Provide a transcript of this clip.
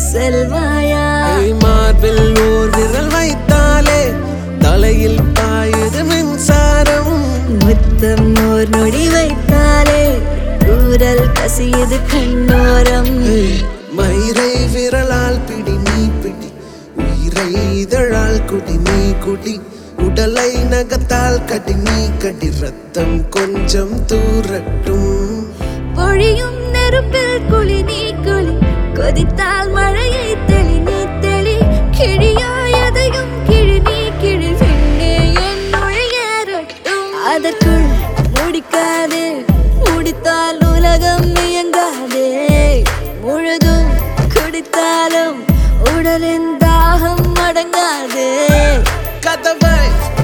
செல்வாயா ஏய், மார்பில் ஓர் விரல் வைத்தாலே தலையில் பாயுது மின்சாரம் முத்தம் ஓர் நொடி வைத்தாலே ஊரல் கசியுது கண்ணோரம் மயிரை விரலால் பிடி நீ பிடி உயிரை இதழால் குடி நீ குடி உடலை நகத்தால் கடி நீ கடி ரத்தம் கொஞ்சம் தூரட்டும் பொழியும் நெருப்பில் குளி நீ குளி கொதித்தால் மழையை தெளி நீ தெளி கிழியாய் எதையும் கிழி நீ கிழி பெண்ணே என்னுள் ஏறட்டும் அதற்குள் முடிக்காதே முடித்தால் உலகம் இயங்காதே முழுதும் குடித்தாலும் உடலின் தாகம் அடங்காதே கதவை